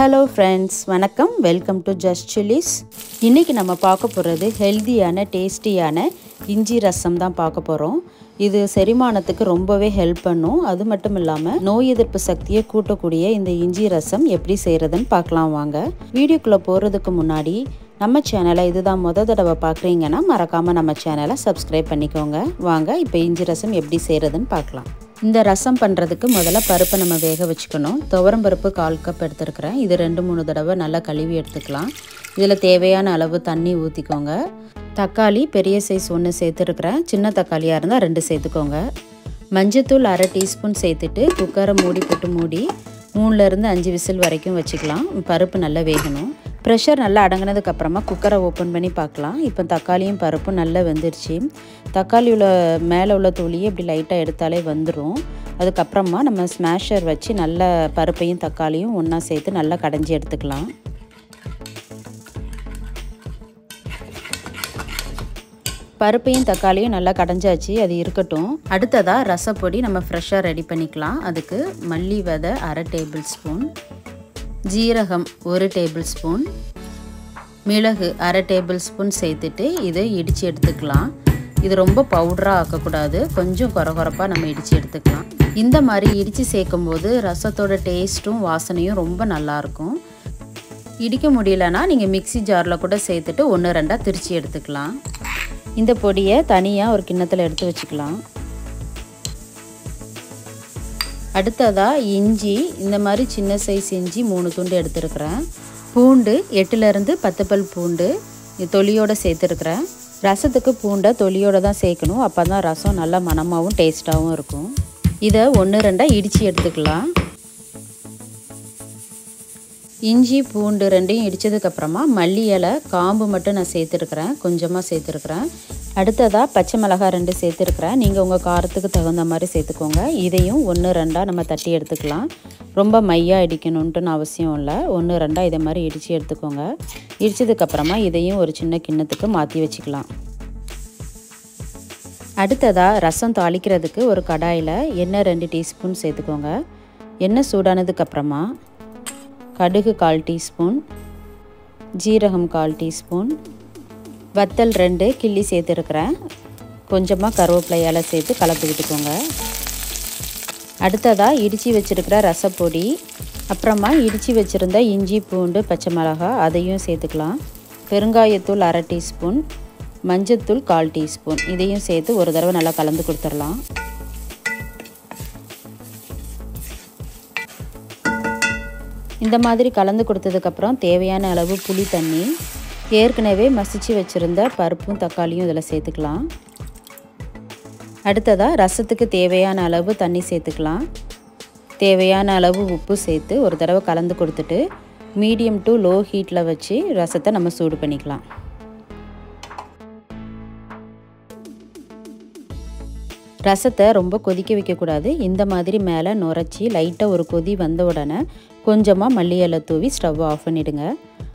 hello friends வணக்கம் welcome to just chillies இன்றைக்கி நம்ம பார்க்க போகிறது ஹெல்த்தியான டேஸ்டியான இஞ்சி ரசம் தான் பார்க்க போகிறோம் இது செரிமானத்துக்கு ரொம்பவே ஹெல்ப் பண்ணும் அது மட்டும் இல்லாமல் நோய் எதிர்ப்பு சக்தியை கூட்டக்கூடிய இந்த இஞ்சி ரசம் எப்படி செய்கிறதுன்னு பார்க்கலாம் வாங்க வீடியோக்குள்ளே போகிறதுக்கு முன்னாடி நம்ம சேனலை இதுதான் முத தடவை பார்க்குறீங்கன்னா மறக்காமல் நம்ம சேனலை சப்ஸ்கிரைப் பண்ணிக்கோங்க வாங்க இப்போ இஞ்சி ரசம் எப்படி செய்கிறதுன்னு பார்க்கலாம் இந்த ரசம் பண்ணுறதுக்கு முதல்ல பருப்பை நம்ம வேக வச்சுக்கணும் துவரம் பருப்பு கால் கப் எடுத்துருக்கிறேன் இது ரெண்டு மூணு தடவை நல்லா கழுவி எடுத்துக்கலாம் இதில் தேவையான அளவு தண்ணி ஊற்றிக்கோங்க தக்காளி பெரிய சைஸ் ஒன்று சேர்த்துருக்குறேன் சின்ன தக்காளியாக இருந்தால் ரெண்டு சேர்த்துக்கோங்க மஞ்சத்தூள் அரை டீஸ்பூன் சேர்த்துட்டு குக்கரை மூடி போட்டு மூடி மூணுலேருந்து அஞ்சு விசில் வரைக்கும் வச்சுக்கலாம் பருப்பு நல்லா வேகணும் ப்ரெஷர் நல்லா அடங்கினதுக்கு அப்புறமா குக்கரை ஓப்பன் பண்ணி பார்க்கலாம் இப்போ தக்காளியும் பருப்பும் நல்லா வெந்துருச்சு தக்காளி உள்ள மேலே உள்ள தூளியை இப்படி லைட்டாக எடுத்தாலே வந்துடும் அதுக்கப்புறமா நம்ம ஸ்மேஷர் வச்சு நல்லா பருப்பையும் தக்காளியும் ஒன்றா சேர்த்து நல்லா கடைஞ்சி எடுத்துக்கலாம் பருப்பையும் தக்காளியும் நல்லா கடைஞ்சாச்சு அது இருக்கட்டும் அடுத்ததாக ரசப்பொடி நம்ம ஃப்ரெஷ்ஷாக ரெடி பண்ணிக்கலாம் அதுக்கு மல்லி விதை அரை டேபிள் ஸ்பூன் ஜீரகம் ஒரு டேபிள் ஸ்பூன் மிளகு அரை டேபிள் ஸ்பூன் சேர்த்துட்டு இதை இடித்து எடுத்துக்கலாம் இது ரொம்ப பவுடராக ஆக்கக்கூடாது கொஞ்சம் குறகுறப்பாக நம்ம இடித்து எடுத்துக்கலாம் இந்த மாதிரி இடித்து சேர்க்கும் போது ரசத்தோட டேஸ்ட்டும் வாசனையும் ரொம்ப நல்லாயிருக்கும் இடிக்க முடியலன்னா நீங்கள் மிக்சி ஜாரில் கூட சேர்த்துட்டு ஒன்று ரெண்டாக திரித்து எடுத்துக்கலாம் இந்த பொடியை தனியாக ஒரு கிண்ணத்தில் எடுத்து வச்சுக்கலாம் அடுத்ததாக இஞ்சி இந்த மாதிரி சின்ன சைஸ் இஞ்சி மூணு துண்டு எடுத்துருக்குறேன் பூண்டு எட்டுலேருந்து பத்து பல் பூண்டு தொலியோடு சேர்த்துருக்குறேன் ரசத்துக்கு பூண்டை தொலியோடு தான் சேர்க்கணும் அப்போ தான் ரசம் நல்லா மணமாகவும் டேஸ்ட்டாகவும் இருக்கும் இதை ஒன்று ரெண்டாக இடித்து எடுத்துக்கலாம் இஞ்சி பூண்டு ரெண்டையும் இடித்ததுக்கப்புறமா மல்லி இலை காம்பு மட்டும் நான் சேர்த்துருக்குறேன் கொஞ்சமாக சேர்த்துருக்குறேன் அடுத்ததாக பச்சை மிளகாய் ரெண்டு சேர்த்துருக்குறேன் நீங்கள் உங்கள் காரத்துக்கு தகுந்த மாதிரி சேர்த்துக்கோங்க இதையும் ஒன்று ரெண்டாக நம்ம தட்டி எடுத்துக்கலாம் ரொம்ப மையாக இடிக்கணுன்ட்டுன்னு அவசியம் இல்லை ஒன்று ரெண்டாக இதை மாதிரி இடித்து எடுத்துக்கோங்க இடித்ததுக்கப்புறமா இதையும் ஒரு சின்ன கிண்ணத்துக்கு மாற்றி வச்சுக்கலாம் அடுத்ததாக ரசம் தாளிக்கிறதுக்கு ஒரு கடாயில் எண்ணெய் ரெண்டு டீஸ்பூன் சேர்த்துக்கோங்க எண்ணெய் சூடானதுக்கப்புறமா கடுகு கால் டீஸ்பூன் ஜீரகம் கால் டீஸ்பூன் வத்தல் ரெண்டு கிள்ளி சேர்த்துருக்குறேன் கொஞ்சமாக கருவேப்பிலையால் சேர்த்து கலந்து விட்டுக்கோங்க அடுத்ததாக இடித்து வச்சுருக்கிற ரசப்பொடி அப்புறமா இடித்து வச்சுருந்த இஞ்சி பூண்டு பச்சை மிளகாய் அதையும் சேர்த்துக்கலாம் பெருங்காயத்தூள் அரை டீஸ்பூன் மஞ்சத்தூள் கால் டீஸ்பூன் இதையும் சேர்த்து ஒரு தடவை நல்லா கலந்து கொடுத்துடலாம் இந்த மாதிரி கலந்து கொடுத்ததுக்கப்புறம் தேவையான அளவு புளி தண்ணி ஏற்கனவே மசிச்சு வச்சுருந்த பருப்பும் தக்காளியும் இதில் சேர்த்துக்கலாம் அடுத்ததாக ரசத்துக்கு தேவையான அளவு தண்ணி சேர்த்துக்கலாம் தேவையான அளவு உப்பு சேர்த்து ஒரு தடவை கலந்து கொடுத்துட்டு மீடியம் டு லோ ஹீட்டில் வச்சு ரசத்தை நம்ம சூடு பண்ணிக்கலாம் ரசத்தை ரொம்ப கொதிக்க வைக்கக்கூடாது இந்த மாதிரி மேலே நுரைச்சி லைட்டாக ஒரு கொதி வந்த உடனே கொஞ்சமாக மல்லி இலை தூவி ஸ்டவ் ஆஃப் பண்ணிவிடுங்க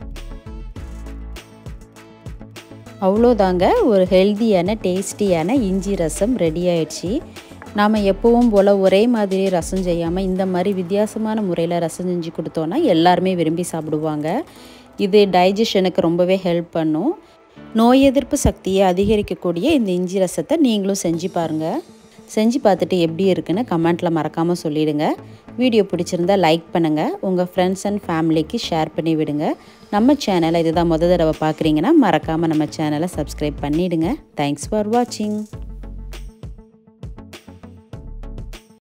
அவ்வளோதாங்க ஒரு ஹெல்த்தியான டேஸ்டியான இஞ்சி ரசம் ரெடி ஆயிடுச்சு நாம் எப்பவும் போல் ஒரே மாதிரி ரசம் செய்யாமல் இந்த மாதிரி வித்தியாசமான முறையில் ரசம் செஞ்சு கொடுத்தோன்னா எல்லாருமே விரும்பி சாப்பிடுவாங்க இது டைஜஷனுக்கு ரொம்பவே ஹெல்ப் பண்ணும் நோய் எதிர்ப்பு சக்தியை அதிகரிக்கக்கூடிய இந்த இஞ்சி ரசத்தை நீங்களும் செஞ்சு பாருங்கள் செஞ்சு பார்த்துட்டு எப்படி இருக்குன்னு கமெண்ட்டில் மறக்காமல் சொல்லிவிடுங்க வீடியோ பிடிச்சிருந்தா லைக் பண்ணுங்கள் உங்கள் ஃப்ரெண்ட்ஸ் அண்ட் ஃபேமிலிக்கு ஷேர் பண்ணி விடுங்க நம்ம சேனலை இதுதான் முத தடவை பார்க்குறீங்கன்னா மறக்காமல் நம்ம சேனலை சப்ஸ்கிரைப் பண்ணிவிடுங்க தேங்க்ஸ் ஃபார் வாட்சிங்